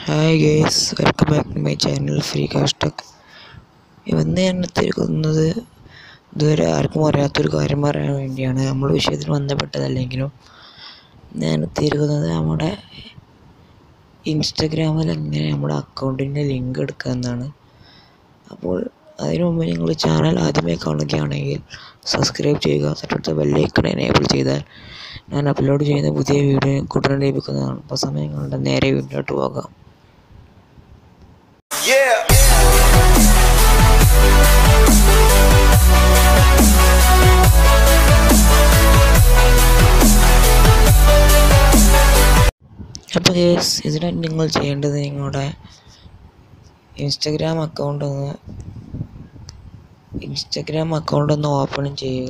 Hi guys welcome back to my channel free കാസ്റ്റക് ഇന്ന് ഞാൻ എത്തിയിരിക്കുന്നത് ഇതുവരെ ആർക്കും അറിയാത്തൊരു കാര്യം പറയാൻ വേണ്ടിയാണ് നമ്മൾ വിഷയത്തിൽ ബന്ധപ്പെട്ടതല്ലെങ്കിലും ഞാൻ എത്തിയിരിക്കുന്നത് നമ്മുടെ ഇൻസ്റ്റഗ്രാമിൽ എങ്ങനെ നമ്മുടെ അക്കൗണ്ടിൻ്റെ ലിങ്ക് എടുക്കുക എന്നാണ് അപ്പോൾ അതിനു മുമ്പ് നിങ്ങൾ ചാനൽ ആദ്യമായി കാണുകയാണെങ്കിൽ സബ്സ്ക്രൈബ് ചെയ്യുക തൊട്ടടുത്ത ബെല്ലൈക്കൺ എനേബിൾ ചെയ്താൽ ഞാൻ അപ്ലോഡ് ചെയ്യുന്ന പുതിയ വീഡിയോ ഉടനെ ലഭിക്കുന്നതാണ് അപ്പോൾ സമയങ്ങളുടെ നേരെ വീഡിയോട്ട് പോകാം Yeah. അപ്പോൾ കേസ് ഇതിനായിട്ട് നിങ്ങൾ ചെയ്യേണ്ടത് നിങ്ങളുടെ ഇൻസ്റ്റഗ്രാം അക്കൗണ്ട് ഒന്ന് ഇൻസ്റ്റഗ്രാം അക്കൗണ്ട് ഒന്ന് ഓപ്പൺ ചെയ്യുക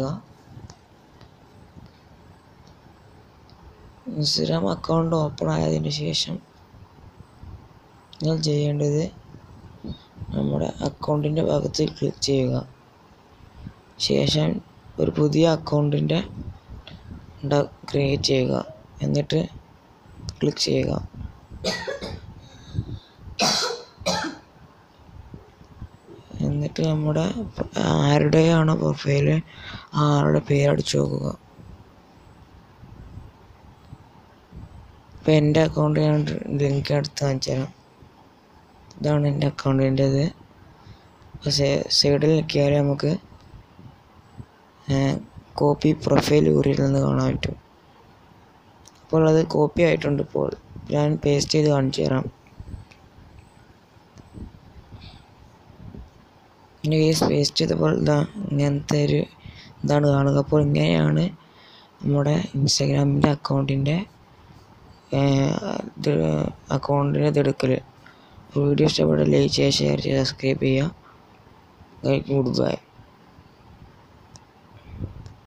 ഇൻസ്റ്റഗ്രാം അക്കൗണ്ട് ഓപ്പൺ ആയതിനു ശേഷം നിങ്ങൾ ചെയ്യേണ്ടത് നമ്മുടെ അക്കൗണ്ടിൻ്റെ ഭാഗത്ത് ക്ലിക്ക് ചെയ്യുക ശേഷം ഒരു പുതിയ അക്കൗണ്ടിൻ്റെ ക്രിയേറ്റ് ചെയ്യുക എന്നിട്ട് ക്ലിക്ക് ചെയ്യുക എന്നിട്ട് നമ്മുടെ ആരുടെയാണോ പ്രൊഫൈൽ ആരുടെ പേര് അടിച്ചു നോക്കുക ഇപ്പം എൻ്റെ അക്കൗണ്ട് ഞാൻ ലിങ്ക് എടുത്ത് കാണിച്ചു തരാം ഇതാണ് എൻ്റെ അക്കൗണ്ടിൻ്റെത് സൈഡിൽ നോക്കിയാൽ നമുക്ക് കോപ്പി പ്രൊഫൈൽ ഊരിൽ നിന്ന് കാണാൻ പറ്റും അപ്പോൾ അത് കോപ്പി ആയിട്ടുണ്ട് ഇപ്പോൾ ഞാൻ പേസ്റ്റ് ചെയ്ത് കാണിച്ചു തരാം പിന്നെ കേസ് പേസ്റ്റ് ചെയ്തപ്പോൾ ഇതാ ഇങ്ങനത്തെ ഒരു ഇതാണ് കാണുക അപ്പോൾ ഇങ്ങനെയാണ് നമ്മുടെ ഇൻസ്റ്റാഗ്രാമിൻ്റെ അക്കൗണ്ടിൻ്റെ ഇത് അക്കൗണ്ടിൻ്റെ ഇത് എടുക്കൽ വീഡിയോ ഇഷ്ടപ്പെട്ട ലൈക്ക് ചെയ്യുക ഷെയർ ചെയ്യുക സബ്സ്ക്രൈബ് ചെയ്യുക ഗുഡ് ബൈ